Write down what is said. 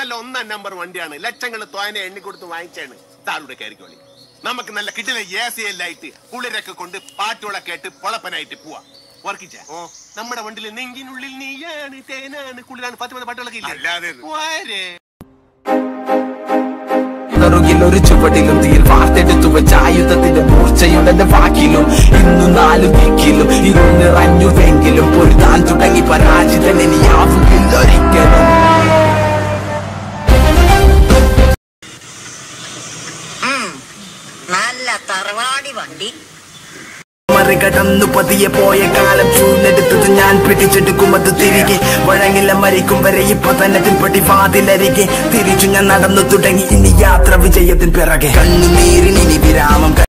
നല്ല ഒന്നാം നമ്പർ വണ്ടിയാണ് ലക്ഷങ്ങൾ തോനെ എണ്ണി കൊടുത്ത് വാങ്ങിച്ചാണ് താളുടെ കയറിക്കോളി നമുക്ക് നല്ല കിട്ടില്ല എ സി എല്ലായിട്ട് കുളിരൊക്കെ കൊണ്ട് പാട്ടുകളൊക്കെ കേട്ട് പൊളപ്പനായിട്ട് പോവാ വർക്കിച്ച നമ്മുടെ വണ്ടിയിൽ നെങ്കിനുള്ളിൽ നീയാണ് തേനാണ് കുളിരാണ് പത്ത് പത്ത് പാട്ടുകളൊക്കെ അല്ലാതെ ഇല്ലേ വാരേ റുകിൽ ഒരു ചുവടിലും തീർ വാർത്തെടുത്തു വെച്ച ആയുധത്തിന്റെ മൂർച്ചയുടന്റെ വാക്കിലും ഇന്നു നാലു ദിക്കിലും ഇരുന്നിറഞ്ഞുവെങ്കിലും പൊരുതാൻ തുടങ്ങി പരാജിതൻ ഇനിയാവുകില്ല ഒരിക്കലും നല്ല തറവാടി വണ്ടി മറികടന്നു പതിയെ പോയ കാലം ചൂന്നെടുത്തത് ഞാൻ പിടിച്ചെടുക്കും അത് തിരികെ വഴങ്ങില്ല മരിക്കും വരെ ഇപ്പൊ തന്നെ പിൻപടി വാതിലരികെ തിരിച്ചു ഞാൻ നടന്നു തുടങ്ങി ഇനി യാത്ര വിജയത്തിൻ പിറകെ കണ്ണുനീരിനി വിരാമം